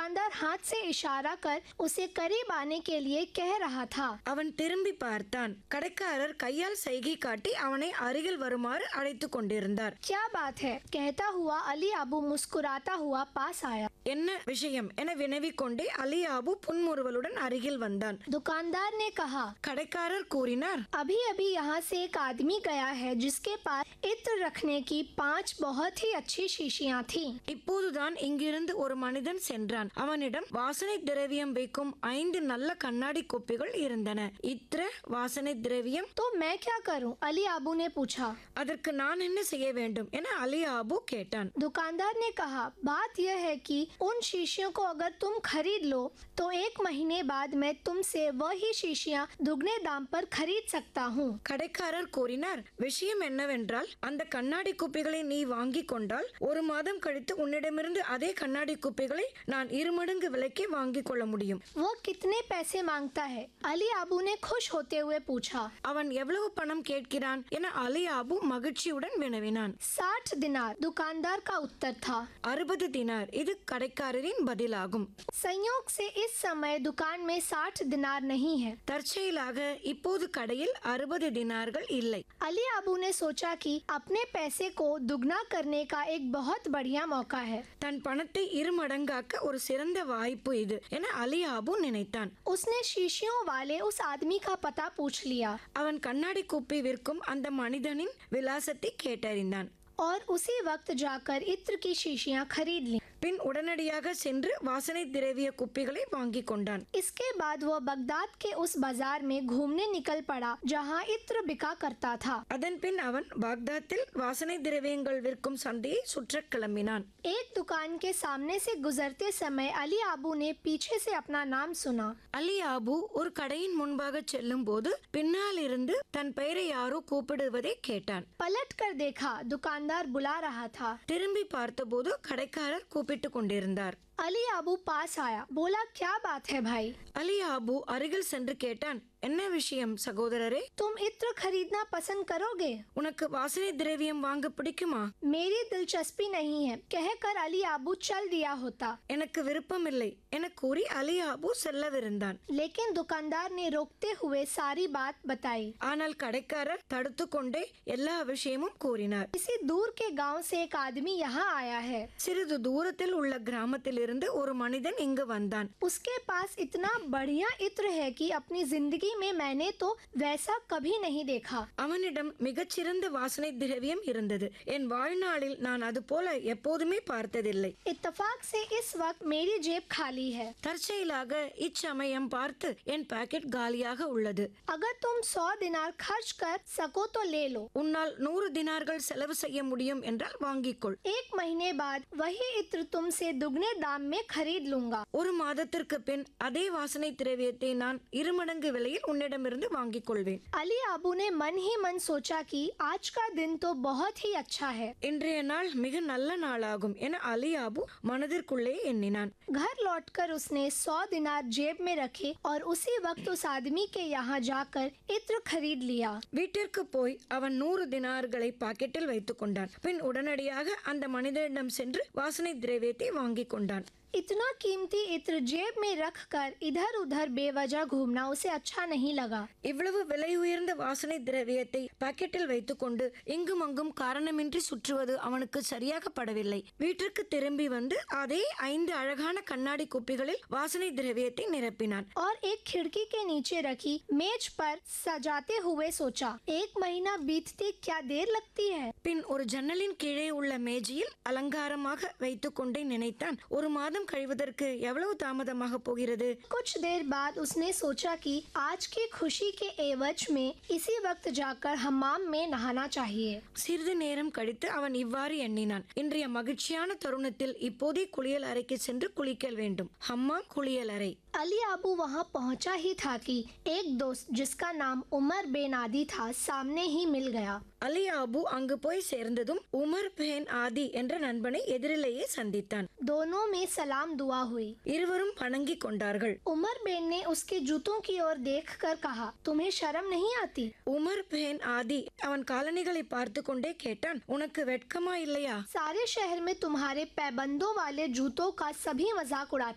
दुकानदार हाथ से इशारा कर उसे करीब आने के लिए कह रहा था அவன் திரும்பி பார்த்தான் கடைக்காரர் கையால் சைகை காட்டி அவனை அருகில் வருமாறு அழைத்து கொண்டிருந்தார் क्या बात है कहता हुआ अली अबू मुस्कुराता हुआ पास आया என்ன விஷயம் என வினவிக் கொண்டே அலியாபு புன்முறுவலுடன் அருகில் வந்தான் दुकानदार ने कहा கடைக்காரர் கூறினார் अभी अभी यहाँ से एक आदमी गया है जिसके पास इत्र रखने की पांच बहुत ही अच्छी शीशियाँ थी இப்போதுதான் இங்கிருந்து ஒரு மனிதன் சென்றான் அவனிடம் வாசனை திரவியம் வைக்கும் ஐந்து நல்ல கண்ணாடி குப்பிகள் இருந்தன இத்திர வாசனை திரவியம் तो मैं क्या करूं? अली आबू ने पूछा அதற்கு நான் என்ன செய்ய வேண்டும் என அலியாபு கேட்டான் दुकानदार ने कहा बात यह है कि उन शीशियों को अगर तुम खरीद लो तो एक महीने बाद मैं तुमसे वही शीशियाँ दुगने दाम पर खरीद सकता हूँ கடைக்காரர் கூறினார் விஷயம் என்னவென்றால் அந்த கண்ணாடி குப்பிகளை நீ வாங்கி கொண்டால் ஒரு மாதம் கழித்து உன்னிடமிருந்து அதே கண்ணாடி குப்பிகளை நான் இருமடங்கு விலைக்கு வாங்கிக் கொள்ள முடியும் वो कितने पैसे मांगता है अली आबू ने खुश होते हुए पूछा அவன் எவ்வளவு பணம் கேட்கிறான் என அலியாபு மகிழ்ச்சியுடன் வினவினான் साठ दिनार दुकानदार का उत्तर था அறுபது தினார் இது கடைக்காரரின் பதிலாகும் संयोग से इस समय दुकान में साठ दिनार नहीं है தற்செயலாக இப்போது கடையில் அறுபது தினார்கள் இல்லை अली आबू ने सोचा कि अपने पैसे को दुगना करने का एक बहुत बढ़िया मौका है தன் பணத்தை இருமடங்காக்க ஒரு சிறந்த வாய்ப்பு இது என அலியாபு நினைத்தான் उसने शीशियों वाले उस आदमी का पता पूछ लिया அவன் கண்ணாடி குப்பி விற்கும் அந்த மனிதனின் விலாசத்தை கேட்டறிந்தான் और उसी वक्त जाकर इत्र की शीशियां खरीद ली பின் உடனடியாக சென்று வாசனை திரவிய குப்பிகளை வாங்கி கொண்டான் इसके बाद वह बगदाद के उस बाजार में घूमने निकल पड़ा जहां इत्र बिका करता था அதன் பின் அவன் பாக்தாத்தில் வாசனை திரவியங்கள் விற்கும் சந்தையை சுற்றக் கிளம்பினான் एक दुकान के सामने से गुजरते समय अली आबू ने पीछे से अपना नाम सुना அலி ஆபு ஒரு கடையின் முன்பாக செல்லும் போது பின்னால் இருந்து தன் பெயரை யாரோ கூப்பிடுவதை கேட்டான் पलट कर देखा दुकानदार बुला रहा था திரும்பி பார்த்தபோது கடைக்காரர் கூப்பிட்டு கொண்டிருந்தார் अली आबू पास आया बोला क्या बात है भाई அலி ஆபு அருகில் சென்று கேட்டான் என்ன விஷயம் சகோதரரே तुम इत्र खरीदना पसंद करोगे உனக்கு வாசனை திரவியம் வாங்க பிடிக்குமா मेरी दिलचस्पी नहीं है कहकर अली आबू चल दिया होता எனக்கு விருப்பமில்லை என கூறி அலி ஆபு செல்லவிருந்தான் लेकिन दुकानदार ने रोकते हुए सारी बात बताई ஆனால் கடைக்காரர் தடுத்து கொண்டே எல்லா விஷயமும் கூறினார் किसी दूर के गांव से एक आदमी यहाँ आया है சிறிது தூரத்தில் உள்ள கிராமத்திலிருந்து ஒரு மனிதன் இங்கு வந்தான் उसके पास इतना बढ़िया इत्र है कि अपनी जिंदगी में मैंने तो वैसा कभी नहीं देखा அவனிடம் மிகச்சிறந்த வாசனை திரவியம் இருந்தது என் வாழ்நாளில் நான் அது போல எப்போதுமே பார்த்ததில்லை इत्तेफाक से इस वक्त मेरी जेब खाली है தற்செயலாக இச்சமயம் பார்த்து என் பாக்கெட் காலியாக உள்ளது अगर तुम सौ दिनार खर्च कर सको तो ले लो உன்னால் நூறு தினார்கள் செலவு செய்ய முடியும் என்றால் வாங்கிக்கொள் एक महीने बाद वही इत्र तुमसे दुगने दाम में खरीद लूंगा ஒரு மாதத்திற்கு பின் அதே வாசனை திரவியத்தை நான் இருமடங்கு விலையில் உன்னிடமிருந்து வாங்கிக் கொள்வேன் अली आबू ने मन ही मन सोचा कि आज का दिन तो बहुत ही अच्छा है இன்றைய நாள் மிக நல்ல நாளாகும் என அலியாபு மனதிற்குள்ளே எண்ணினான் घर लौटकर उसने सौ दिनार जेब में रखे और उसी वक्त उस आदमी के यहाँ जाकर इत्र खरीद लिया வீட்டிற்கு போய் அவன் நூறு தினார்களை பாக்கெட்டில் வைத்துக் கொண்டான் பின் உடனடியாக அந்த மனிதனிடம் சென்று வாசனை திரவியத்தை வாங்கிக் கொண்டான் इतना कीमती इत्र जेब में रख कर इधर उधर बेवजह घूमना उसे अच्छा नहीं लगा இவ்வளவு விலை உயர்ந்த வாசனை திரவியத்தை பாக்கெட்டில் வைத்துக்கொண்டு இங்கும் அங்கும் காரணமின்றி சுற்றுவது அவனுக்கு சரியாக படவில்லை வீட்டிற்கு திரும்பி வந்து அதே ஐந்து அழகான கண்ணாடி குப்பிகளில் வாசனை திரவியத்தை நிரப்பினான் और एक खिड़की के नीचे रखी मेज पर सजाते हुए सोचा एक महीना बीतते क्या देर लगती है பின் ஒரு ஜன்னலின் கீழே உள்ள மேஜையில் அலங்காரமாக வைத்துக்கொண்டே நினைத்தான் ஒரு மாதம் கழிவதற்கு எவ்வளவு தாமதமாக போகிறது कुछ देर बाद उसने सोचा कि आज की खुशी के एवज में इसी वक्त जाकर हमाम में नहाना चाहिए சிறிது நேரம் கழித்து அவன் இவ்வாறு எண்ணினான் இன்றைய மகிழ்ச்சியான தருணத்தில் இப்போதே குளியல் அறைக்கு சென்று குளிக்க வேண்டும் ஹம்மாம் குளியல் அறை अली आबू वहाँ पहुँचा ही था कि एक दोस्त जिसका नाम उमर बेनादी था सामने ही मिल गया அலி ஆபு அங்கு போய் சேர்ந்ததும் உமர் பென் ஆதி என்ற நண்பனை எதிரிலேயே சந்தித்தான் दोनों में सलाम दुआ हुई இருவரும் வணங்கிக் கொண்டார்கள் उमर बेन ने उसके जूतों की ओर देखकर कहा तुम्हें शर्म नहीं आती உமர் பென் ஆதி அவன் காலணிகளை பார்த்து கொண்டே கேட்டான் உனக்கு வெட்கமா இல்லையா सारे शहर में तुम्हारे पैबंदों वाले जूतों का सभी मजाक उड़ाते